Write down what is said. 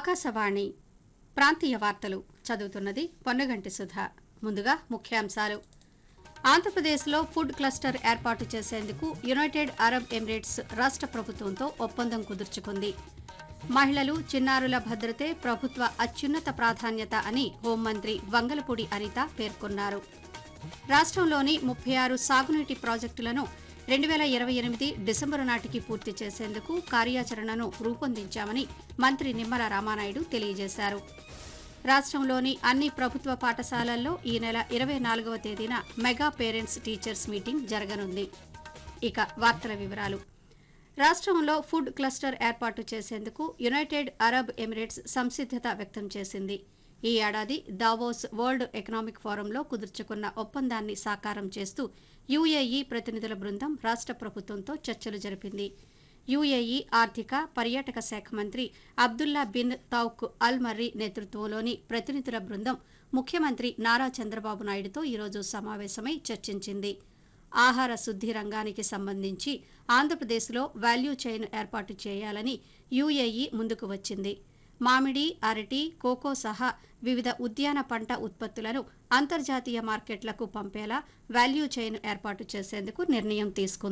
ఆకాశవాణి ప్రాంతీయ వార్తలు చదువుతున్నది పొన్నగంటి సుధ ముందుగా ముఖ్యాంశాలు ఆంధ్రప్రదేశ్లో ఫుడ్ క్లస్టర్ ఏర్పాటు చేసేందుకు యునైటెడ్ అరబ్ ఎమిరేట్స్ రాష్ట్ర ప్రభుత్వంతో ఒప్పందం కుదుర్చుకుంది మహిళలు చిన్నారుల భద్రతే ప్రభుత్వ అత్యున్నత ప్రాధాన్యత అని హోంమంత్రి వంగలపూడి అనిత పేర్కొన్నారు రాష్ట్రంలోని ముప్పై ఆరు సాగునీటి ప్రాజెక్టులను రెండు వేల ఇరవై ఎనిమిది డిసెంబరు నాటికి పూర్తి చేసేందుకు కార్యాచరణను రూపొందించామని మంత్రి నిమ్మల రామానాయుడు తెలియజేశారు రాష్ట్రంలోని అన్ని ప్రభుత్వ పాఠశాలల్లో ఈ నెల ఇరవై నాలుగవ తేదీన మెగా పేరెంట్స్ టీచర్స్ మీటింగ్ జరగనుంది ఇక వార్తల వివరాలు రాష్ట్రంలో ఫుడ్ క్లస్టర్ ఏర్పాటు చేసేందుకు యునైటెడ్ అరబ్ ఎమిరేట్స్ సంసిద్దత వ్యక్తం చేసింది ఈ ఏడాది దావోస్ వరల్డ్ ఎకనామిక్ ఫోరంలో కుదుర్చుకున్న ఒప్పందాన్ని సాకారం చేస్తూ యుఏఈ ప్రతినిధుల బృందం రాష్ట్ర ప్రభుత్వంతో చర్చలు జరిపింది యుఏఈ ఆర్థిక పర్యాటక శాఖ మంత్రి అబ్దుల్లా బిన్ తౌక్ అల్ మర్రి నేతృత్వంలోని ప్రతినిధుల బృందం ముఖ్యమంత్రి నారా చంద్రబాబు నాయుడుతో ఈరోజు సమావేశమై చర్చించింది ఆహార శుద్ధి రంగానికి సంబంధించి ఆంధ్రప్రదేశ్లో వాల్యూ చైన్ ఏర్పాటు చేయాలని యుఏఈ ముందుకు వచ్చింది మామిడి అరటి కోకో సహా వివిధ ఉద్యాన పంట ఉత్పత్తులను అంతర్జాతీయ మార్కెట్లకు పంపేలా వాల్యూ చైన్ ఏర్పాటు చేసేందుకు నిర్ణయం తీసుకుంది